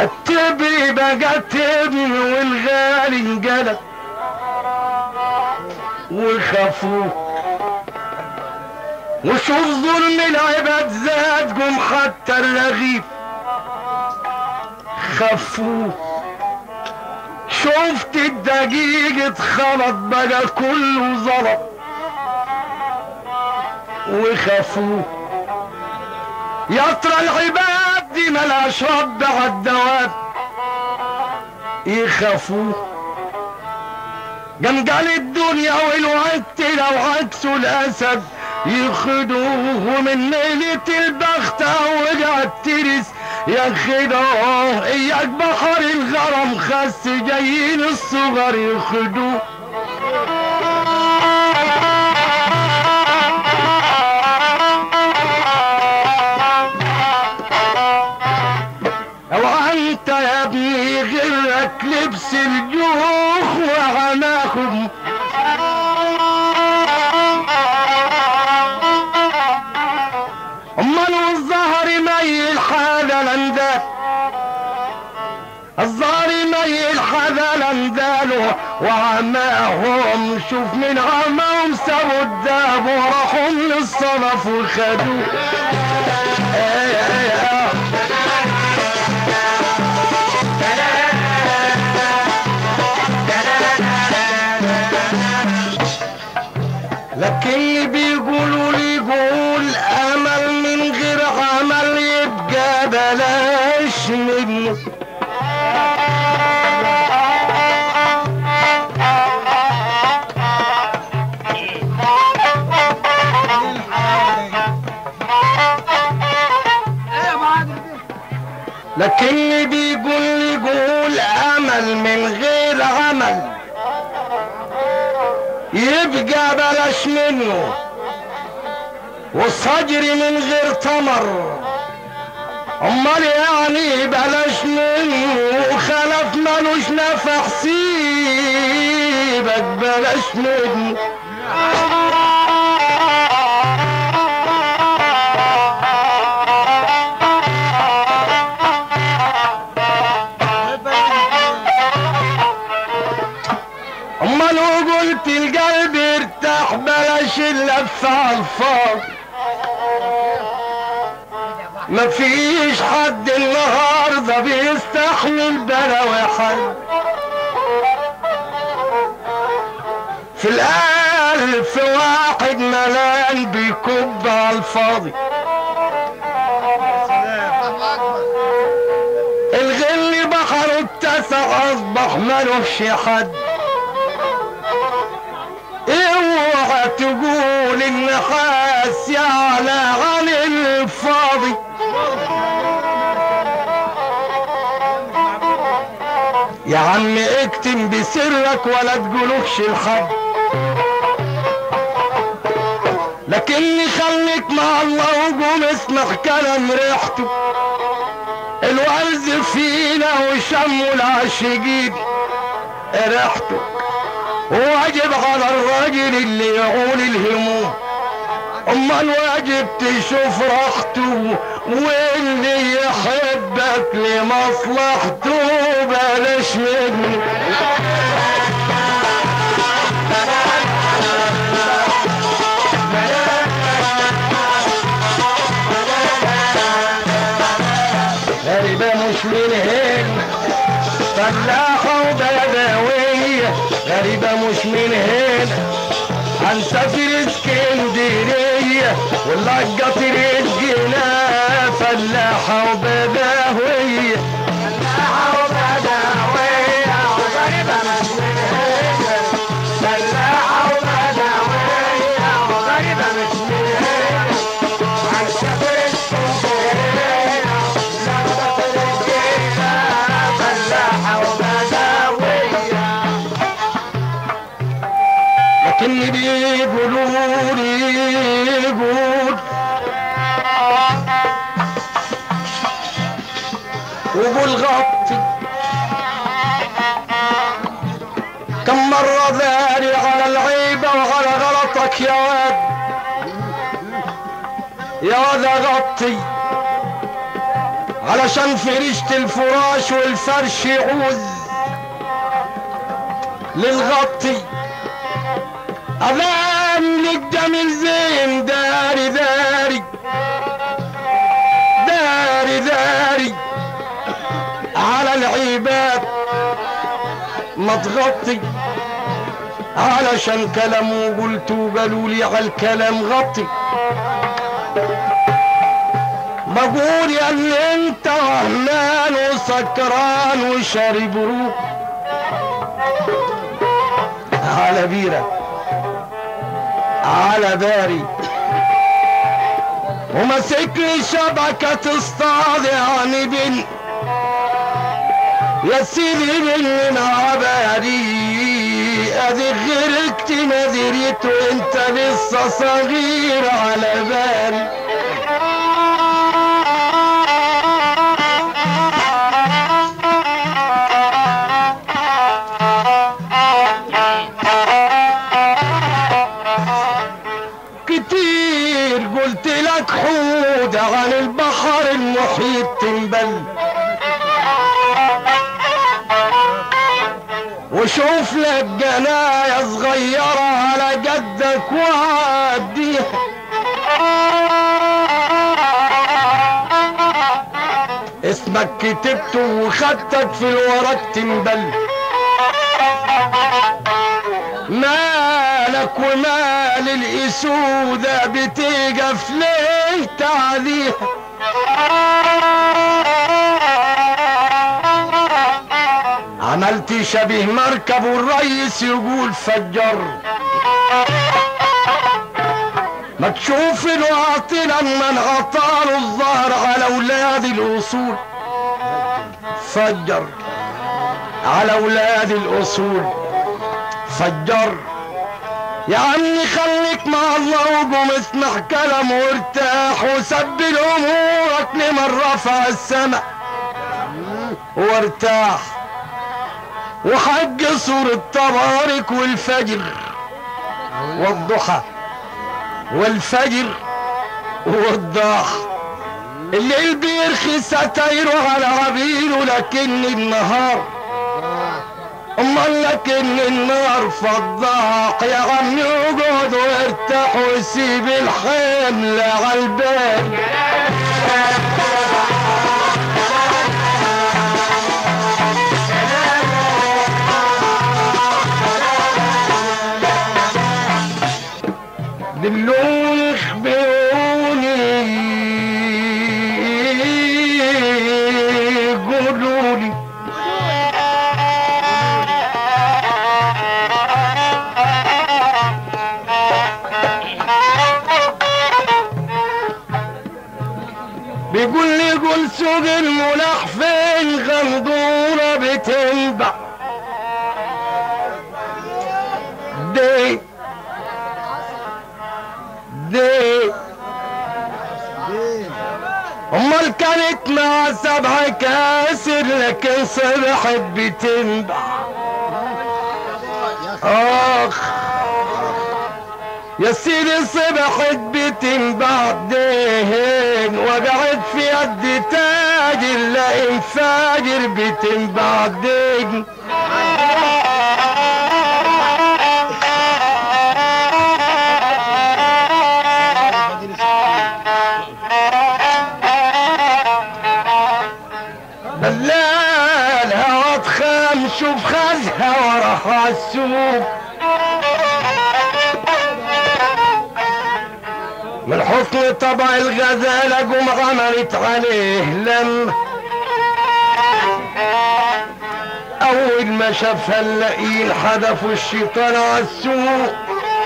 التبي بقى تبني والغالي انقلب وخافوه وشوف ظلم العباد زاد قم حتى الرغيف خفوه شفت الدقيق اتخلط بقى كله زلط وخافوه يا ترى العباد دي ملهاش رب عالدواب يخافوه جنجال الدنيا والوقت لو عكسوا الاسد يخدوه من ليلة البخت وجع ترس ياخدوه اياك بحر الغرام خس جايين الصغر يخدوه اوعى انت يا ابني غيرك لبس الجوخ وعناهم امال والظهر ميل حدا لندال الظهر ميل حدا لنداله وعماهم شوف من عماهم سابوا الداب وراحوا من الصنف وخدوه ايه ايه ايه لكن بيقولوا لي قول امل من غير عمل يبقى بلاش منه لكن بيقول لي قول امل من غير عمل يبقى بلاش منه والصجر من غير تمر امال يعني بلاش منه وخلف ملوش نفع سيبك بلاش منه امال لو قلت القلب ارتاح بلاش اللف على الفاضي مفيش حد النهارده بيستحمل بلاوي حد في الألف واحد ملان بيكب على الفاضي الغل بحر اتسع اصبح ملوش حد اوعى تقول النحاس يعلى عن الفاضي يا عم اكتم بسرك ولا تقولوش لحد لكني خليك مع الله وقوم اسمع كلام ريحته الورز فينا وشموا العاشقين ريحته واجب على الراجل اللي يقول الهموم امال واجب تشوف راحته واللي يحبك لمصلحته بلاش منه غريبة مش من هنا فلاحة وبدوية غريبة مش من هنا هنسافر اسكندرية واللقة ترجنا فلاحة وبدوية فلاحة وبدوية وغريبة مش من هنا فلاحة وبدوية وغريبة مش من هنا هنسافر اسكندرية واللقة ترجنا فلاحة وبدوية لكن بيقولوا لي قول وقول غطي كم مرة داري على العيبة وعلى غلطك يا واد يا واد غطي علشان فرشة الفراش والفرش يعوز للغطي أذان للجميل زين داري داري داري داري على العباد ما تغطي علشان كلامه قلت وقالوا لي على الكلام غطي بقول يا اللي انت وهمان وسكران وشارب روح على بيرة على باري ومسك لي شبكة تصطاد يعني بن يا سيدي من عباري ادي غيرك نذريت وانت لسه صغير على بالي كتير قلت لك حود عن البحر المحيط تنبل وشوف لك جناية صغيرة على جدك وعديها اسمك كتبته وخدتك في الورق تنبل مالك ومال الاسودة بتقف ليه تعليها عملت شبيه مركب والريس يقول فجر ما تشوف الواطي لما انعطاله الظهر على اولاد الاصول فجر على اولاد الاصول فجر يا عمي خليك مع الله وقوم اسمع كلامه وارتاح وسبل امورك لمن رفع السماء وارتاح وحج سورة تبارك والفجر والضحى والفجر والضحى الليل بيرخي ستايره على عبيره لكن النهار امال لكن النار فضاق يا عمي اقعد وارتاح وسيب الحمل على البال دلوني اخبروني قولولي بيقول لي قول سوق الملاح فين غندورة بتنبع دي دي امال كانت مع سبع كاسر لكن صبحت بتنبع اخ يا سيدي صبحت بتنبع دين وقعت في يد تاجر لا فاجر بتنبع دين بلالها واتخام شوف خزها وراها السوق من حسن طبع الغزالة قوم عملت عليه لم أول ما شافها اللئيم حدفوا الشيطان على السوق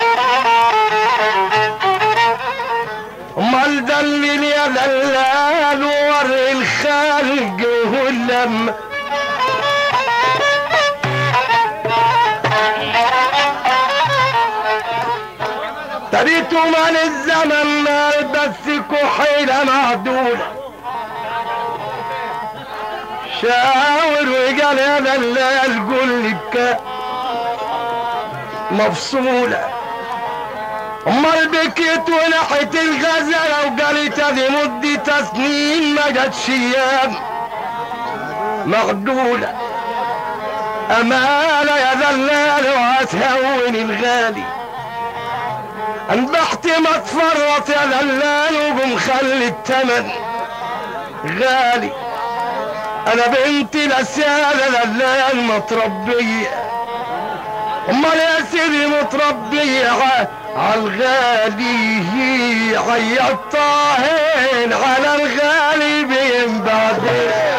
امال دلل يا دلال وري الخلق واللم تريتوا من الزمن ما بس كحيلة معدولة شاور وقال يا دلال قول لك مفصولة امال بكيت ونحت الغزالة وقالت هذه مدة سنين ما جاتش ايام مغدولة امانة يا ذلال وهتهون الغالي انبحت ما تفرط يا ذلال وقم خلي التمن غالي انا بنت الاسيادة ذلال متربية امال يا سيدي متربية عالغالي عيطاهن على الغالي بين بعدين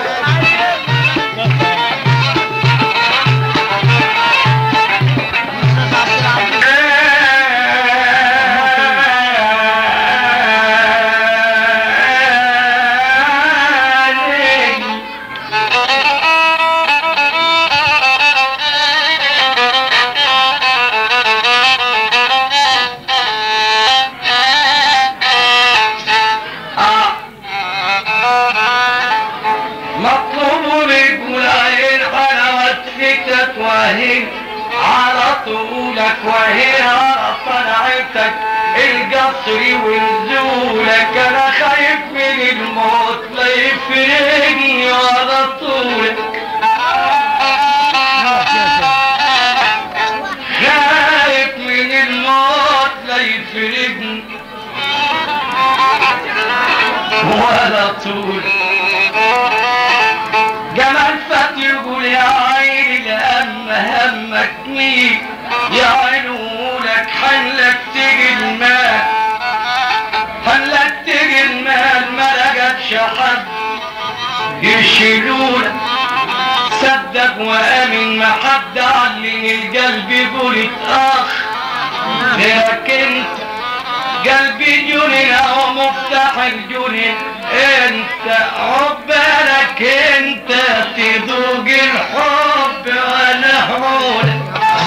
مطلوب للجولين حلاوة فتت وهي على طولك وهي على طلعتك القصر ونزولك انا خايف من الموت لا يفرقني على طولك خايف من الموت لا يفرقني ولا طولك جمال فتي يقول يا عيني لأم همك مين يا عينولك حلك تجي المال حلك تجي المال ما لقتش حد يشيلولك صدق وامن ما حد علم القلب يقول اخ غيرك انت قلبي جنين او مفتاح الجنين انت عقبالك انت تذوق الحب وانا حولك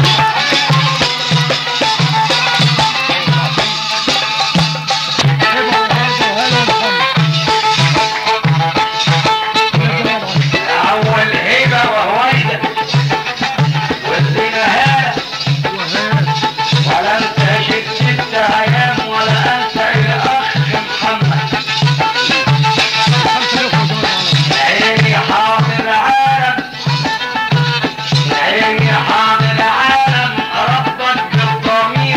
اول هبه وهويده والزنا هاله ولا انت شفت ست ايام ولا انت الاخ محمد عيني حاضر عالم عيني حاضر عالم ربك بالضمير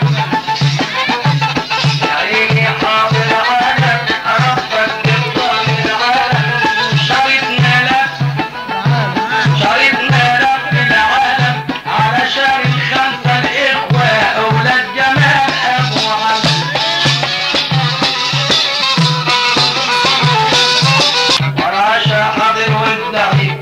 عيني حاضر عالم ربك بالضمير عالم شريطنا لك شريطنا لك العالم علشان الخمسة الإخوة أولاد جمال أبو علي وراشا حاضر والدعي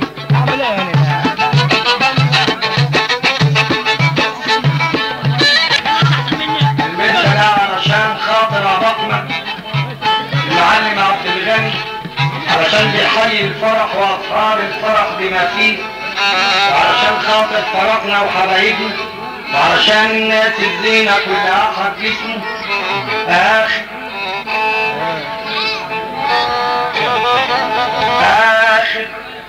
البيت ده علشان خاطر بطنك المعلم عبد الغني علشان بيحيي الفرح واسرار الفرح بما فيه وعلشان خاطر فرحنا وحبايبنا وعلشان الناس الزينة كلها حق اسمه اخر اخر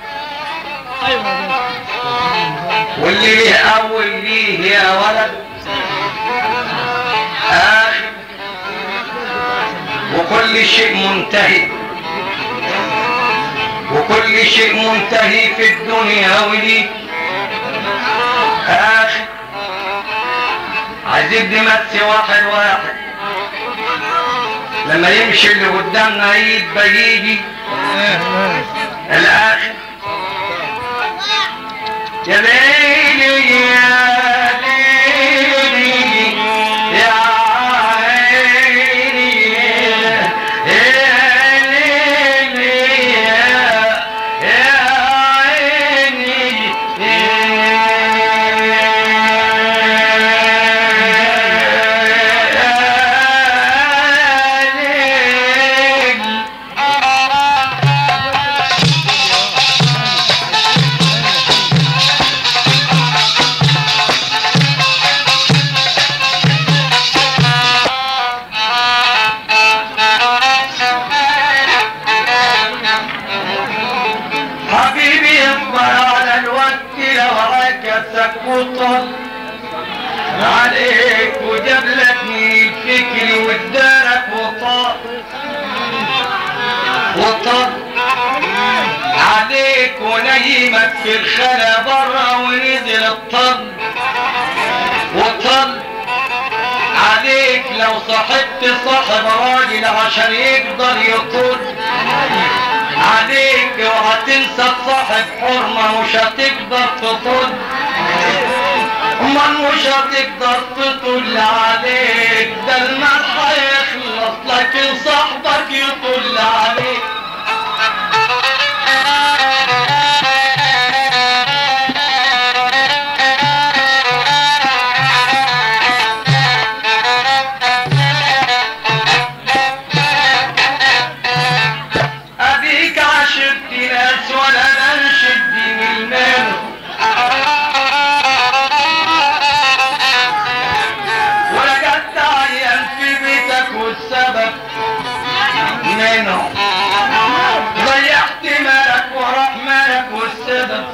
واللي ليه اول ليه يا ولد اخر وكل شيء منتهي وكل شيء منتهي في الدنيا وليه اخر عايزين نمسي واحد واحد لما يمشي اللي قدامنا يبقى يجي الاخر يا ليلي يا ليلي يا عيني يا ليلي يا عيني يا ليل حبيبي اصبر على الوقت لو عكسك وطل عليك وجاب لك مين يجري ودانك وطار وطار عليك ونيمك في الخلا برا ونزل الطل وطل عليك لو صاحبت صاحب راجل عشان يقدر يطل عليك وهتنسى صاحب حرمة مش هتقدر تطل امال مش هتقدر تطل عليك ده المال هيخلص لكن صاحبك يطل عليك اديك عشرت ناس ولا ننشد من المال ولقد عيان في بيتك والسبب منهم ضيعت مالك وراح مالك والسبب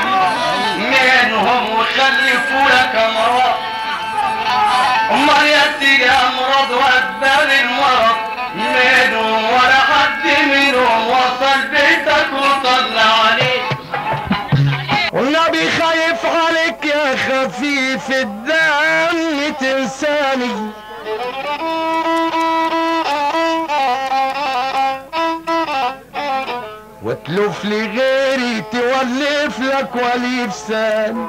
منهم وخلفوا لك امراض امال يا سيدي امراض واسباب المرض منهم ولا حد منهم وصل بيتك وطلع عليك والنبي خايف عليك يا خفيف الدم تنساني وتلف لي غيري تولف لك وليف سان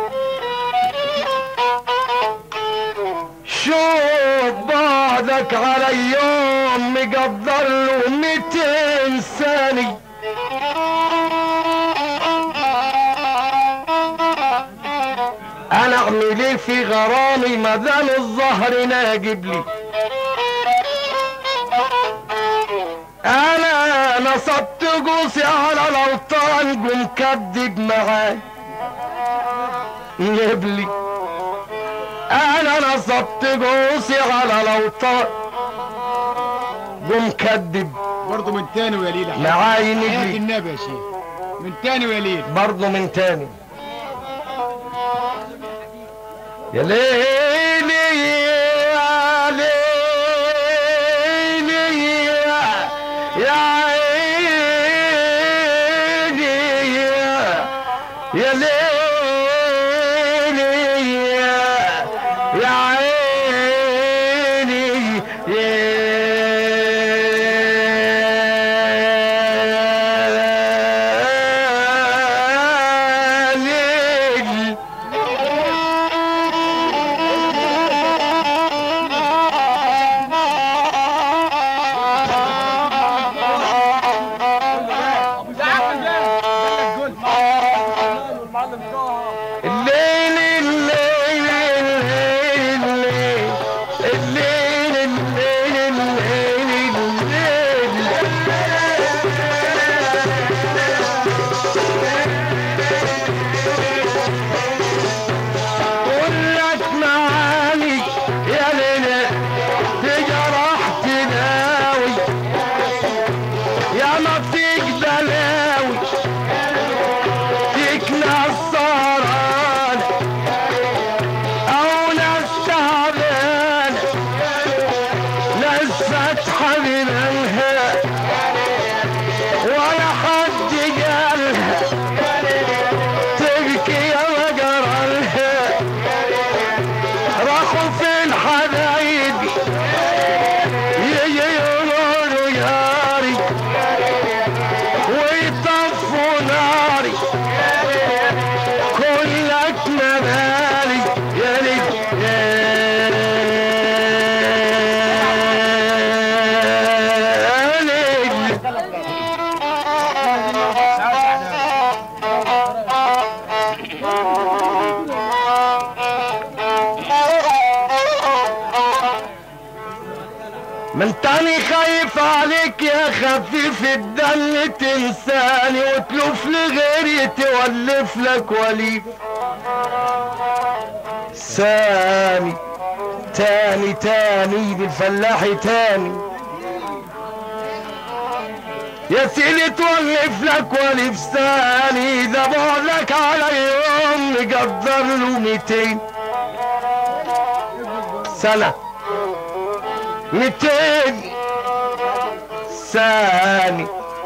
شوف بعدك على يوم مقدر له ميتين ثاني انا اعمل ايه في غرامي ما دام الظهر ناجب لي انا نصبت جوسي على الاوطان قوم كدب معاي نبلي انا نصبت جوسي على الاوطان قوم كدب برضه من تاني ويا ليلى معاي حياة نبلي النبي يا شيخ من تاني ويا ليلى برضه من تاني يا ليلي يا ليلي يا عيني يا ليلي يا عيني يا ليل الليل الليل الليل الليل الليل الليل الليل كلك معاني يا ليلى تجرح تداوي يا ما فيك بلاوي فيك ناس سهران او ناس تعبان ناس فاتحه منها ولا حد قالها تبكي يا مجرالها راحوا فين حبايبي يجي يقولوا ياري ويطفوا ناري كلك مبالي يا ليل يا ليل من تاني خايف عليك يا خفيف الدم تنساني وتلف لغيري تولف لك وليف سامي تاني تاني بالفلاحي تاني يا سيدي تولف لك وليف ثاني ده بعدك على يوم نقدر له 200 سنه ميتين ثاني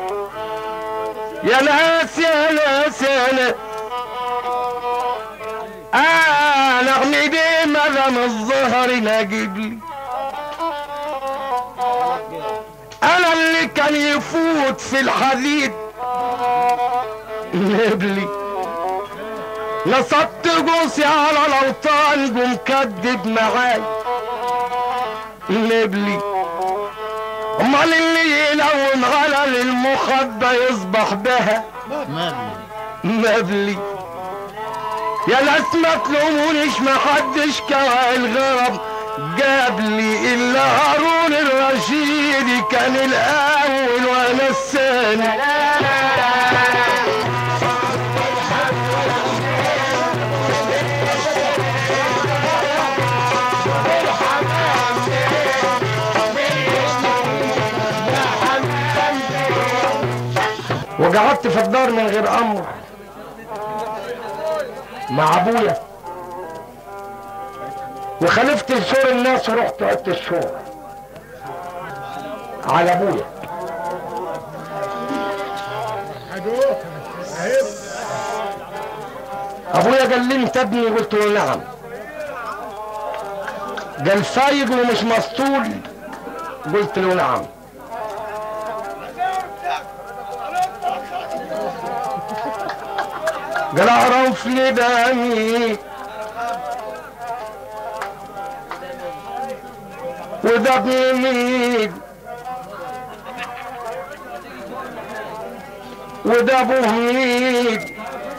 يا ناس يا ناس يا ناس آه نغمي دي مدام الظهر نجيب لي انا اللي كان يفوت في الحديد نبلي نصبت جوسي على الاوطان جو مكدب معاي نبلي امال اللي يلون غلل المخبى يصبح بها مبلي يا ناس ما تلومونيش ما حدش كوى الغرب جاب لي الا هارون الرشيد كان الاول وانا الثاني وقعدت في الدار من غير امر مع ابويا وخلفت لشور الناس ورحت عدت الشور على ابويا ابويا قال لي انت ابني قلت له نعم قال فايق ومش مسطول قلت له نعم قال اعرف لي دمي وده ابن مين وده ابوه مين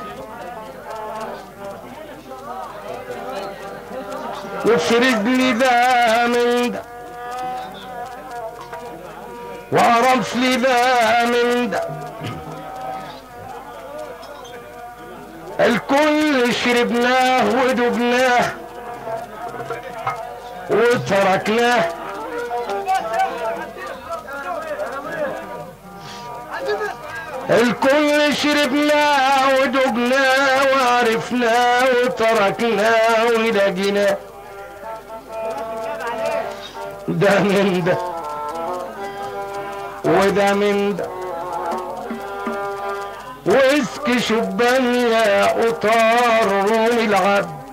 وفرد لي ده من ده وعرف لي ده من ده الكل شربناه ودبناه وتركناه الكل شربناه ودبناه وعرفناه وتركناه ولقيناه ده من ده وده من ده واسك شبان يا قطار روم العبد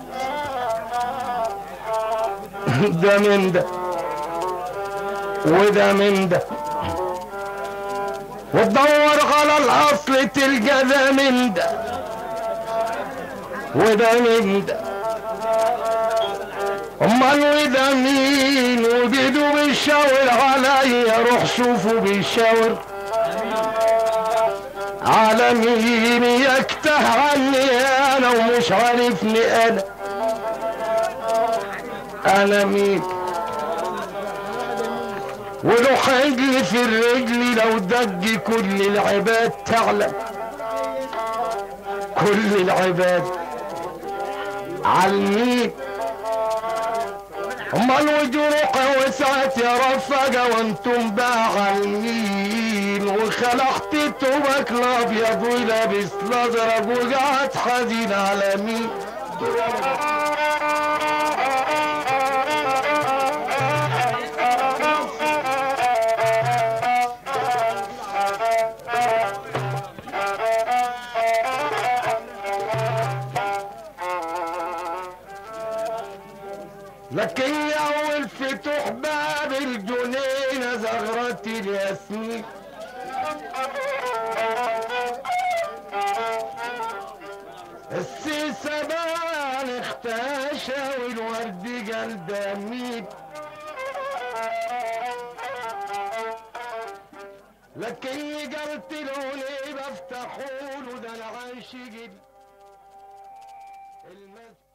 ده من ده وده من ده وتدور على الاصل تلقى ده من ده وده من ده امال وده مين وبيدو بيشاور عليا روح شوفوا بيشاور على مين يكته عني انا ومش عارفني انا انا مين ولو حجلي في الرجل لو دج كل العباد تعلم كل العباد عالمين امال وجروح وسعت يا رفقة وانتم بقى عالمين وخلقت توبك الابيض ولابس الازرق وقعد حزين على مين لكن يا اول فتوح باب الجنينة زغرة الياسمين السيسة بان اختاشى والورد قال دميت لكن قلت له ليه بفتحوله ده العاشق المس